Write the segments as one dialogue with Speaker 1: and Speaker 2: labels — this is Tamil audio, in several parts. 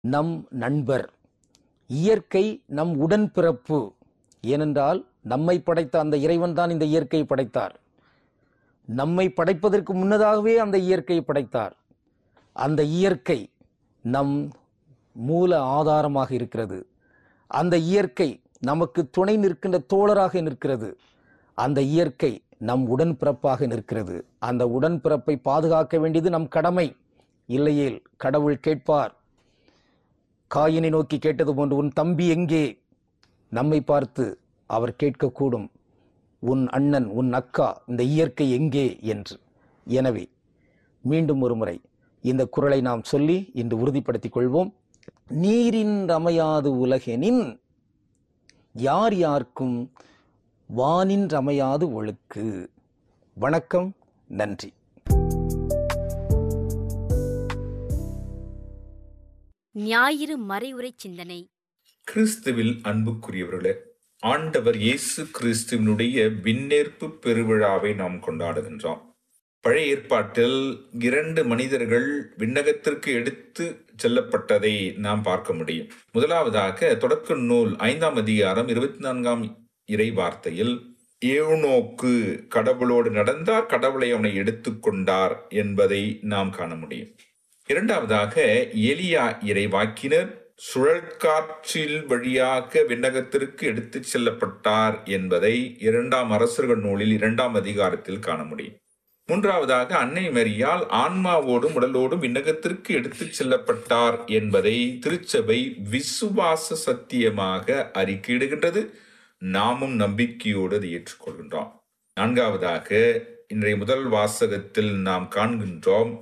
Speaker 1: நம் நண்பர் இயற்கை நம் உடன்பிறப்பு ஏனென்றால் நம்மை படைத்த அந்த இறைவன் தான் இந்த இயற்கையை படைத்தார் நம்மை படைப்பதற்கு முன்னதாகவே அந்த இயற்கையை படைத்தார் அந்த இயற்கை நம் மூல ஆதாரமாக இருக்கிறது அந்த இயற்கை நமக்கு துணை நிற்கின்ற தோழராக நிற்கிறது அந்த இயற்கை நம் உடன்பிறப்பாக நிற்கிறது அந்த உடன்பிறப்பை பாதுகாக்க வேண்டியது நம் கடமை இல்லையேல் கடவுள் கேட்பார் காயினை நோக்கி கேட்டது போன்று உன் தம்பி எங்கே நம்மை பார்த்து அவர் கேட்கக்கூடும் உன் அண்ணன் உன் அக்கா இந்த இயற்கை எங்கே என்று எனவே மீண்டும் ஒரு முறை இந்த குரலை நாம் சொல்லி இன்று உறுதிப்படுத்திக் கொள்வோம் நீரின் அமையாது உலகெனின் யார் யார்க்கும் வானின் அமையாது ஒழுக்கு வணக்கம் நன்றி
Speaker 2: ஞாயிறு மறைவுரை சிந்தனை
Speaker 3: கிறிஸ்துவில் அன்புக்குரியவர்களே ஆண்டவர் இயேசு கிறிஸ்துவினுடைய விண்ணேற்பு பெருவிழாவை நாம் கொண்டாடுகின்றோம் பழைய ஏற்பாட்டில் இரண்டு மனிதர்கள் விண்ணகத்திற்கு எடுத்து செல்லப்பட்டதை நாம் பார்க்க முடியும் முதலாவதாக தொடக்க நூல் ஐந்தாம் அதிகாரம் இருபத்தி நான்காம் இறை வார்த்தையில் ஏனோக்கு கடவுளோடு நடந்தார் கடவுளை அவனை எடுத்துக்கொண்டார் என்பதை நாம் காண முடியும் இரண்டாவதாக எலியா இறைவாக்கினர் சுழற்காற்றில் வழியாக விண்ணகத்திற்கு எடுத்துச் செல்லப்பட்டார் என்பதை இரண்டாம் அரசர்கள் நூலில் இரண்டாம் அதிகாரத்தில் காண முடியும் மூன்றாவதாக அன்னை மரியால் ஆன்மாவோடும் உடலோடும் விண்ணகத்திற்கு எடுத்துச் செல்லப்பட்டார் என்பதை திருச்சபை விசுவாச சத்தியமாக அறிக்கையிடுகின்றது நாமும் நம்பிக்கையோடு அதை ஏற்றுக்கொள்கின்றோம் நான்காவதாக இன்றைய முதல் வாசகத்தில் நாம் காண்கின்றோம்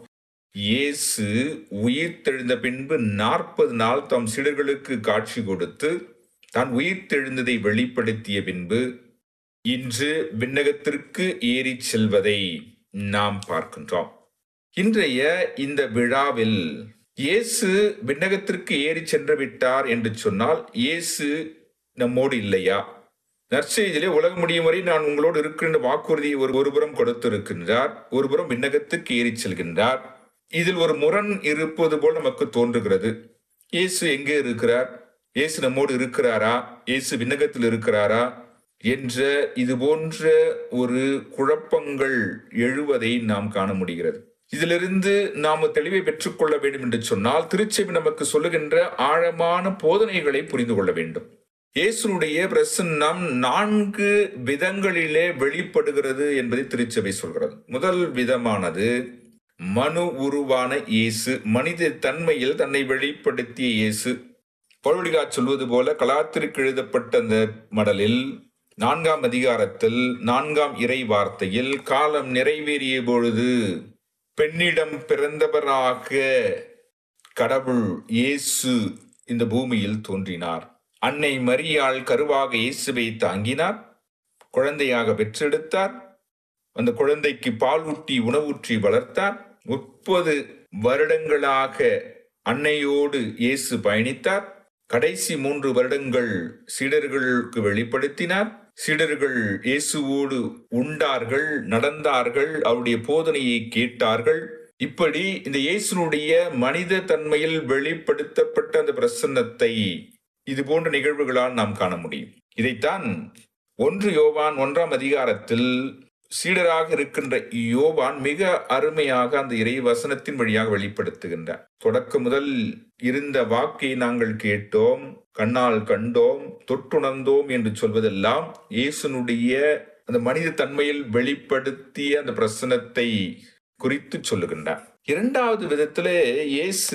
Speaker 3: இயேசு உயிர்த்தெழுந்த பின்பு நாற்பது நாள் தம் சீடர்களுக்கு காட்சி கொடுத்து தான் உயிர்த்தெழுந்ததை வெளிப்படுத்திய பின்பு இன்று விண்ணகத்திற்கு ஏறி செல்வதை நாம் பார்க்கின்றோம் இன்றைய இந்த விழாவில் இயேசு விண்ணகத்திற்கு ஏறி சென்று விட்டார் என்று சொன்னால் இயேசு நம்மோடு இல்லையா நற்செய்தியிலே உலகம் முடியும் வரை நான் உங்களோடு இருக்கின்ற வாக்குறுதியை ஒரு ஒருபுறம் கொடுத்திருக்கின்றார் ஒருபுறம் விண்ணகத்துக்கு ஏறி செல்கின்றார் இதில் ஒரு முரண் இருப்பது போல் நமக்கு தோன்றுகிறது இயேசு எங்கே இருக்கிறார் இயேசு நம்மோடு இருக்கிறாரா இயேசு விண்ணகத்தில் இருக்கிறாரா என்ற இது போன்ற ஒரு குழப்பங்கள் எழுவதை நாம் காண முடிகிறது இதிலிருந்து நாம் தெளிவை பெற்றுக்கொள்ள வேண்டும் என்று சொன்னால் திருச்செவி நமக்கு சொல்லுகின்ற ஆழமான போதனைகளை புரிந்து கொள்ள வேண்டும் இயேசுனுடைய பிரசன்னம் நான்கு விதங்களிலே வெளிப்படுகிறது என்பதை திருச்சபை சொல்கிறது முதல் விதமானது மனு உருவான இயேசு மனித தன்மையில் தன்னை வெளிப்படுத்திய இயேசு பவுலிகா சொல்வது போல கலாத்திற்கு எழுதப்பட்ட அந்த மடலில் நான்காம் அதிகாரத்தில் நான்காம் இறை வார்த்தையில் காலம் நிறைவேறிய பொழுது பெண்ணிடம் பிறந்தவராக கடவுள் இயேசு இந்த பூமியில் தோன்றினார் அன்னை மரியாள் கருவாக இயேசுவை தாங்கினார் குழந்தையாக பெற்றெடுத்தார் அந்த குழந்தைக்கு பால் ஊட்டி உணவூற்றி வளர்த்தார் முப்பது வருடங்களாக அன்னையோடு இயேசு பயணித்தார் கடைசி மூன்று வருடங்கள் சீடர்களுக்கு வெளிப்படுத்தினார் சீடர்கள் இயேசுவோடு உண்டார்கள் நடந்தார்கள் அவருடைய போதனையை கேட்டார்கள் இப்படி இந்த இயேசுனுடைய மனித தன்மையில் வெளிப்படுத்தப்பட்ட அந்த பிரசன்னத்தை இது போன்ற நிகழ்வுகளால் நாம் காண முடியும் இதைத்தான் ஒன்று யோவான் ஒன்றாம் அதிகாரத்தில் சீடராக இருக்கின்ற யோவான் மிக அருமையாக அந்த இறை வசனத்தின் வழியாக வெளிப்படுத்துகின்றார் தொடக்க முதல் இருந்த வாக்கை நாங்கள் கேட்டோம் கண்ணால் கண்டோம் தொட்டுணர்ந்தோம் என்று சொல்வதெல்லாம் இயேசுனுடைய அந்த மனித தன்மையில் வெளிப்படுத்திய அந்த பிரசனத்தை குறித்து சொல்லுகின்றார் இரண்டாவது விதத்திலே இயேசு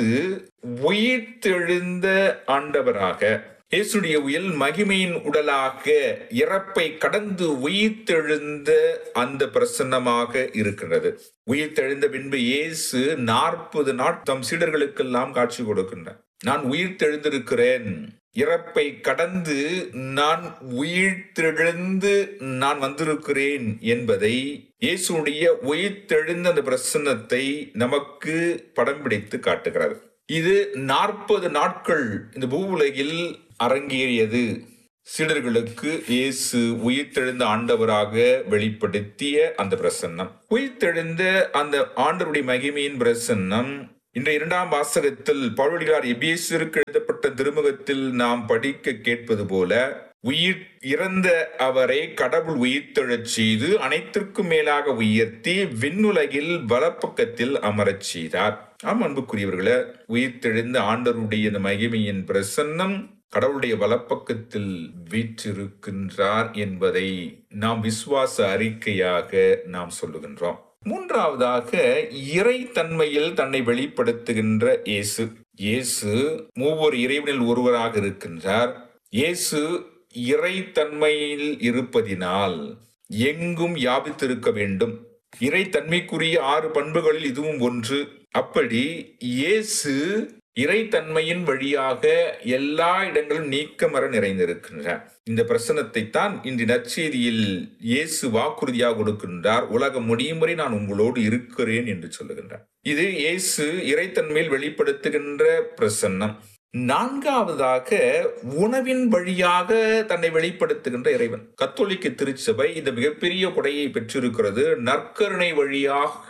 Speaker 3: உயிர்த்தெழுந்த ஆண்டவராக இயேசுடைய உயில் மகிமையின் உடலாக இறப்பை கடந்து உயிர்த்தெழுந்த அந்த பிரசன்னமாக இருக்கிறது உயிர்த்தெழுந்த பின்பு இயேசு நாற்பது நாட் தம் சீடர்களுக்கெல்லாம் காட்சி கொடுக்கின்றார் நான் உயிர்த்தெழுந்திருக்கிறேன் இறப்பை கடந்து நான் உயிர்த்தெழுந்து நான் வந்திருக்கிறேன் என்பதை இயேசுடைய உயிர்த்தெழுந்த அந்த பிரசன்னத்தை நமக்கு படம் பிடித்து காட்டுகிறது இது நாற்பது நாட்கள் இந்த பூவுலகில் அரங்கேறியது சீடர்களுக்கு இயேசு உயிர்த்தெழுந்த ஆண்டவராக வெளிப்படுத்திய அந்த பிரசன்னம் உயிர்த்தெழுந்த அந்த ஆண்டவருடைய மகிமையின் பிரசன்னம் இன்றைய இரண்டாம் வாசகத்தில் பவுலடியார் எபேசியருக்கு எழுதப்பட்ட திருமுகத்தில் நாம் படிக்க கேட்பது போல உயிர் இறந்த அவரை கடவுள் உயிர்த்தெழச் செய்து அனைத்திற்கும் மேலாக உயர்த்தி விண்ணுலகில் வலப்பக்கத்தில் அமரச் செய்தார் ஆம் அன்புக்குரியவர்களே உயிர்த்தெழுந்த ஆண்டவருடைய இந்த மகிமையின் பிரசன்னம் கடவுளுடைய வலப்பக்கத்தில் வீற்றிருக்கின்றார் என்பதை நாம் விசுவாச அறிக்கையாக நாம் சொல்லுகின்றோம் மூன்றாவதாக இறை தன்மையில் தன்னை வெளிப்படுத்துகின்ற இயேசு இயேசு மூவர் இறைவனில் ஒருவராக இருக்கின்றார் இயேசு இறைத்தன்மையில் இருப்பதினால் எங்கும் யாபித்திருக்க வேண்டும் இறைத்தன்மைக்குரிய ஆறு பண்புகளில் இதுவும் ஒன்று அப்படி இயேசு இறைத்தன்மையின் வழியாக எல்லா இடங்களும் நீக்கமர நிறைந்திருக்கின்றார் இந்த பிரசனத்தை தான் இன்று நற்செய்தியில் இயேசு வாக்குறுதியாக கொடுக்கின்றார் உலகம் முடியும் வரை நான் உங்களோடு இருக்கிறேன் என்று சொல்லுகின்றார் இது இயேசு இறைத்தன்மையில் வெளிப்படுத்துகின்ற பிரசன்னம் நான்காவதாக உணவின் வழியாக தன்னை வெளிப்படுத்துகின்ற இறைவன் கத்தோலிக்க திருச்சபை இந்த மிகப்பெரிய கொடையை பெற்றிருக்கிறது நற்கருணை வழியாக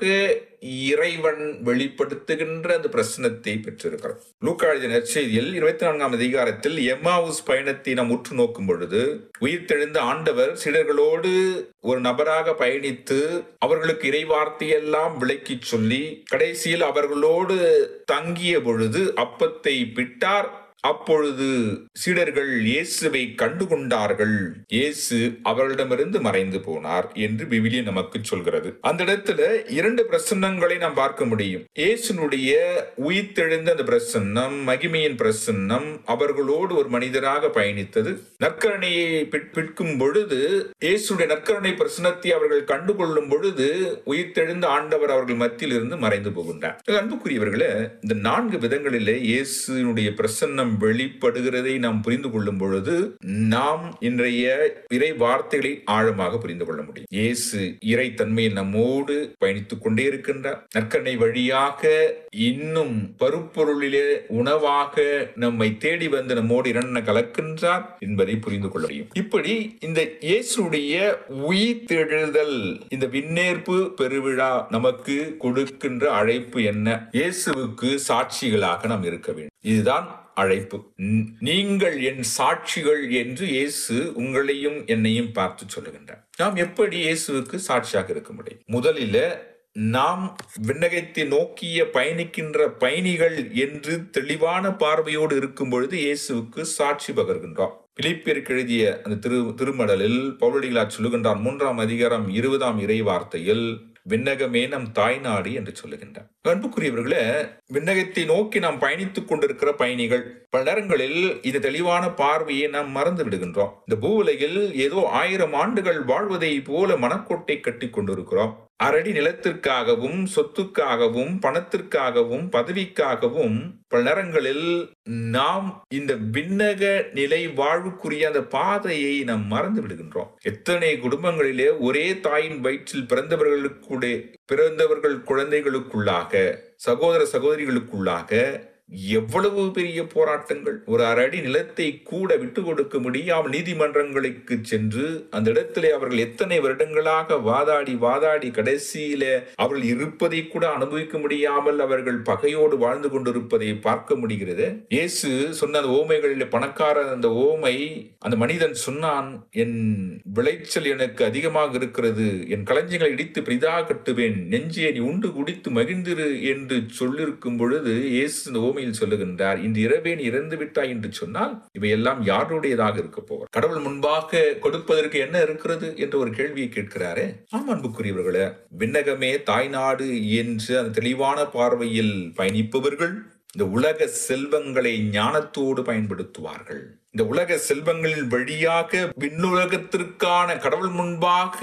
Speaker 3: இறைவன் வெளிப்படுத்துகின்ற அந்த பிரசனத்தை பெற்றிருக்கிறார் லூக்காழுத நற்செய்தியில் இருபத்தி நான்காம் அதிகாரத்தில் எம்மாவுஸ் பயணத்தை நாம் உற்று நோக்கும் பொழுது உயிர்த்தெழுந்த ஆண்டவர் சிலர்களோடு ஒரு நபராக பயணித்து அவர்களுக்கு இறைவார்த்தையெல்லாம் விளக்கிச் சொல்லி கடைசியில் அவர்களோடு தங்கிய பொழுது அப்பத்தை பிட்டார் அப்பொழுது சீடர்கள் இயேசுவை கண்டுகொண்டார்கள் இயேசு அவர்களிடமிருந்து மறைந்து போனார் என்று விவிலியம் நமக்கு சொல்கிறது அந்த இடத்துல இரண்டு பிரசன்னங்களை நாம் பார்க்க முடியும் இயேசுனுடைய உயிர்த்தெழுந்த அந்த பிரசன்னம் மகிமையின் பிரசன்னம் அவர்களோடு ஒரு மனிதராக பயணித்தது நற்கரணையை பிற்கும் பொழுது இயேசுடைய நற்கரணை பிரசனத்தை அவர்கள் கண்டுகொள்ளும் பொழுது உயிர்த்தெழுந்த ஆண்டவர் அவர்கள் மத்தியில் இருந்து மறைந்து போகின்றார் அன்புக்குரியவர்களே இந்த நான்கு விதங்களிலே இயேசுனுடைய பிரசன்னம் வெளிப்படுகிறதை நாம் புரிந்து கொள்ளும் பொழுது நாம் இன்றைய இறை வார்த்தைகளை ஆழமாக புரிந்து கொள்ள முடியும் இயேசு இறை தன்மையில் நம்மோடு பயணித்துக் கொண்டே இருக்கின்றார் நற்கண்ணை வழியாக இன்னும் பருப்பொருளிலே உணவாக நம்மை தேடி வந்து நம்மோடு இரண்ட கலக்கின்றார் என்பதை புரிந்து கொள்ள முடியும் இப்படி இந்த இயேசுடைய உயிர் தெழுதல் இந்த விண்ணேற்பு பெருவிழா நமக்கு கொடுக்கின்ற அழைப்பு என்ன இயேசுவுக்கு சாட்சிகளாக நாம் இருக்க வேண்டும் இதுதான் அழைப்பு நீங்கள் என் சாட்சிகள் என்று இயேசு உங்களையும் என்னையும் பார்த்து சொல்லுகின்றார் நாம் எப்படி இயேசுவுக்கு சாட்சியாக இருக்க முடியும் முதலில நாம் விண்ணகத்தை நோக்கிய பயணிக்கின்ற பயணிகள் என்று தெளிவான பார்வையோடு இருக்கும் பொழுது இயேசுவுக்கு சாட்சி பகர்கின்றோம் பிலிப்பியருக்கு எழுதிய அந்த திரு திருமடலில் பௌரடிகளார் சொல்லுகின்றார் மூன்றாம் அதிகாரம் இருபதாம் இறை வார்த்தையில் விண்ணகமே நம் தாய்நாடு என்று சொல்லுகின்றார் அன்புக்குரியவர்களே விண்ணகத்தை நோக்கி நாம் பயணித்துக் கொண்டிருக்கிற பயணிகள் பல நேரங்களில் இந்த தெளிவான பார்வையை நாம் மறந்து விடுகின்றோம் இந்த பூவுலகில் ஏதோ ஆயிரம் ஆண்டுகள் வாழ்வதை போல மனக்கோட்டை கட்டி கொண்டிருக்கிறோம் அரடி நிலத்திற்காகவும் சொத்துக்காகவும் பணத்திற்காகவும் பதவிக்காகவும் பல நேரங்களில் நாம் இந்த விண்ணக நிலை வாழ்வுக்குரிய அந்த பாதையை நாம் மறந்து விடுகின்றோம் எத்தனை குடும்பங்களிலே ஒரே தாயின் வயிற்றில் பிறந்தவர்களுக்கு பிறந்தவர்கள் குழந்தைகளுக்குள்ளாக சகோதர சகோதரிகளுக்குள்ளாக எவ்வளவு பெரிய போராட்டங்கள் ஒரு அரடி நிலத்தை கூட விட்டு கொடுக்க முடியாமல் நீதிமன்றங்களுக்கு சென்று அந்த இடத்திலே அவர்கள் எத்தனை வருடங்களாக வாதாடி வாதாடி கடைசியில அவர்கள் இருப்பதை கூட அனுபவிக்க முடியாமல் அவர்கள் பகையோடு வாழ்ந்து கொண்டிருப்பதை பார்க்க முடிகிறது இயேசு சொன்ன அந்த ஓமைகளில் பணக்கார அந்த ஓமை அந்த மனிதன் சொன்னான் என் விளைச்சல் எனக்கு அதிகமாக இருக்கிறது என் களஞ்சியங்களை இடித்து பெரிதாக கட்டுவேன் நெஞ்சியை நீ உண்டு குடித்து மகிழ்ந்திரு என்று சொல்லிருக்கும் பொழுது இயேசு இந்த ஓமையில் சொல்லுகின்றார் இன்று இரவே நீ இறந்து விட்டாய் என்று சொன்னால் இவையெல்லாம் யாருடையதாக இருக்க போவார் கடவுள் முன்பாக கொடுப்பதற்கு என்ன இருக்கிறது என்று ஒரு கேள்வியை கேட்கிறாரே ஆம் அன்புக்குரியவர்களே விண்ணகமே தாய்நாடு என்று அந்த தெளிவான பார்வையில் பயணிப்பவர்கள் இந்த உலக செல்வங்களை ஞானத்தோடு பயன்படுத்துவார்கள் இந்த உலக செல்வங்களின் வழியாக விண்ணுலகத்திற்கான கடவுள் முன்பாக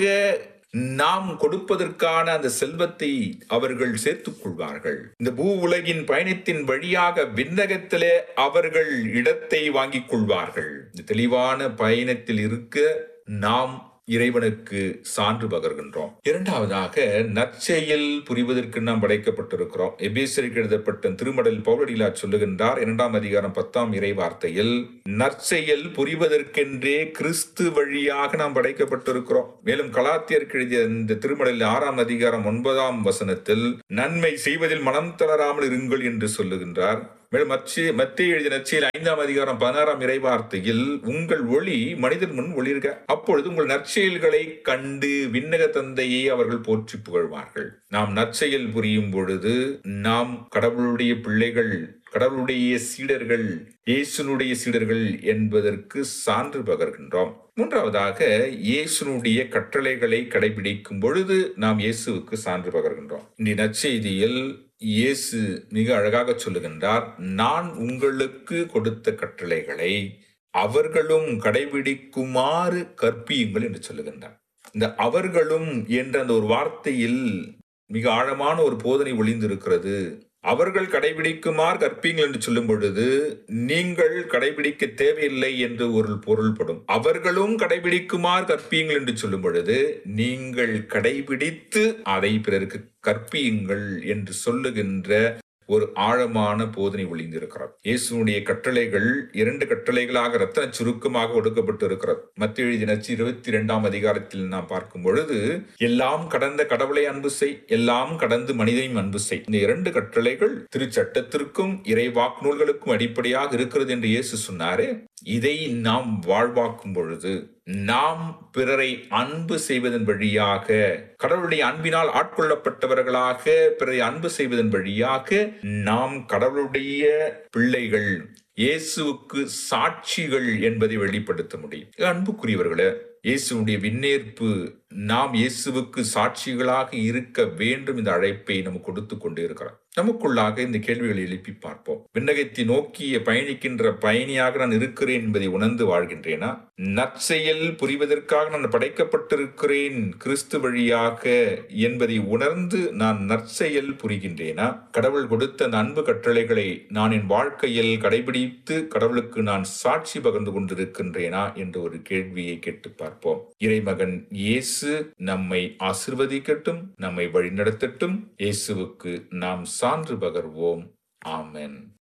Speaker 3: நாம் கொடுப்பதற்கான அந்த செல்வத்தை அவர்கள் சேர்த்துக் கொள்வார்கள் இந்த பூ உலகின் பயணத்தின் வழியாக விண்ணகத்திலே அவர்கள் இடத்தை வாங்கிக் கொள்வார்கள் இந்த தெளிவான பயணத்தில் இருக்க நாம் இறைவனுக்கு சான்று பகர்கின்றோம் இரண்டாவதாக நற்செயல் புரிவதற்கு நாம் படைக்கப்பட்டிருக்கிறோம் எபேசருக்கு எழுதப்பட்ட திருமடல் பௌரடிலா சொல்லுகின்றார் இரண்டாம் அதிகாரம் பத்தாம் இறை வார்த்தையில் நற்செயல் புரிவதற்கென்றே கிறிஸ்து வழியாக நாம் படைக்கப்பட்டிருக்கிறோம் மேலும் கலாத்தியருக்கு எழுதிய இந்த திருமடலில் ஆறாம் அதிகாரம் ஒன்பதாம் வசனத்தில் நன்மை செய்வதில் மனம் தளராமல் இருங்கள் என்று சொல்லுகின்றார் மேலும் மத்திய மத்திய எழுதிய நற்செயல் ஐந்தாம் அதிகாரம் பதினாறாம் இறைவார்த்தையில் உங்கள் ஒளி மனிதர் முன் ஒளிர்க அப்பொழுது உங்கள் நற்செயல்களை கண்டு விண்ணக தந்தையை அவர்கள் போற்றி புகழ்வார்கள் நாம் நற்செயல் புரியும் பொழுது நாம் கடவுளுடைய பிள்ளைகள் கடவுளுடைய சீடர்கள் இயேசுனுடைய சீடர்கள் என்பதற்கு சான்று பகர்கின்றோம் மூன்றாவதாக இயேசுனுடைய கட்டளைகளை கடைபிடிக்கும் பொழுது நாம் இயேசுவுக்கு சான்று பகர்கின்றோம் இந்த நற்செய்தியில் இயேசு மிக அழகாக சொல்லுகின்றார் நான் உங்களுக்கு கொடுத்த கட்டளைகளை அவர்களும் கடைபிடிக்குமாறு கற்பியுங்கள் என்று சொல்லுகின்றார் இந்த அவர்களும் என்ற அந்த ஒரு வார்த்தையில் மிக ஆழமான ஒரு போதனை ஒளிந்திருக்கிறது அவர்கள் கடைபிடிக்குமாறு கற்பீங்கள் என்று சொல்லும் பொழுது நீங்கள் கடைபிடிக்க தேவையில்லை என்று ஒரு பொருள்படும் அவர்களும் கடைபிடிக்குமாறு கற்பீங்கள் என்று சொல்லும் பொழுது நீங்கள் கடைபிடித்து அதை பிறருக்கு கற்பியுங்கள் என்று சொல்லுகின்ற ஒரு ஆழமான போதனை ஒளிந்திருக்கிறார் இயேசுனுடைய கட்டளைகள் இரண்டு கட்டளைகளாக ரத்தன சுருக்கமாக ஒடுக்கப்பட்டு இருக்கிறது மத்திய எழுதி நச்சு இருபத்தி இரண்டாம் அதிகாரத்தில் நாம் பார்க்கும் பொழுது எல்லாம் கடந்த கடவுளை அன்பு செய் எல்லாம் கடந்து மனிதனையும் அன்பு செய் இந்த இரண்டு கட்டளைகள் திருச்சட்டத்திற்கும் இறைவாக்கு நூல்களுக்கும் அடிப்படையாக இருக்கிறது என்று இயேசு சொன்னாரே இதை நாம் வாழ்வாக்கும் பொழுது நாம் பிறரை அன்பு செய்வதன் வழியாக கடவுளுடைய அன்பினால் ஆட்கொள்ளப்பட்டவர்களாக பிறரை அன்பு செய்வதன் வழியாக நாம் கடவுளுடைய பிள்ளைகள் இயேசுவுக்கு சாட்சிகள் என்பதை வெளிப்படுத்த முடியும் அன்புக்குரியவர்களே இயேசுடைய விண்ணேற்பு நாம் இயேசுவுக்கு சாட்சிகளாக இருக்க வேண்டும் இந்த அழைப்பை நமக்கு கொடுத்து கொண்டு இருக்கிறோம் நமக்குள்ளாக இந்த கேள்விகளை எழுப்பி பார்ப்போம் விண்ணகத்தை நோக்கிய பயணிக்கின்ற பயணியாக நான் இருக்கிறேன் என்பதை உணர்ந்து வாழ்கின்றேனா நற்செயல் புரிவதற்காக நான் படைக்கப்பட்டிருக்கிறேன் கிறிஸ்து வழியாக என்பதை உணர்ந்து நான் நற்செயல் புரிகின்றேனா கடவுள் கொடுத்த அந்த அன்பு கட்டளைகளை நான் என் வாழ்க்கையில் கடைபிடித்து கடவுளுக்கு நான் சாட்சி பகிர்ந்து கொண்டிருக்கின்றேனா என்ற ஒரு கேள்வியை கேட்டு பார்ப்போம் இறைமகன் இயேசு நம்மை ஆசிர்வதிக்கட்டும் நம்மை வழிநடத்தட்டும் இயேசுவுக்கு நாம் சான்று பகர்வோம் ஆமென்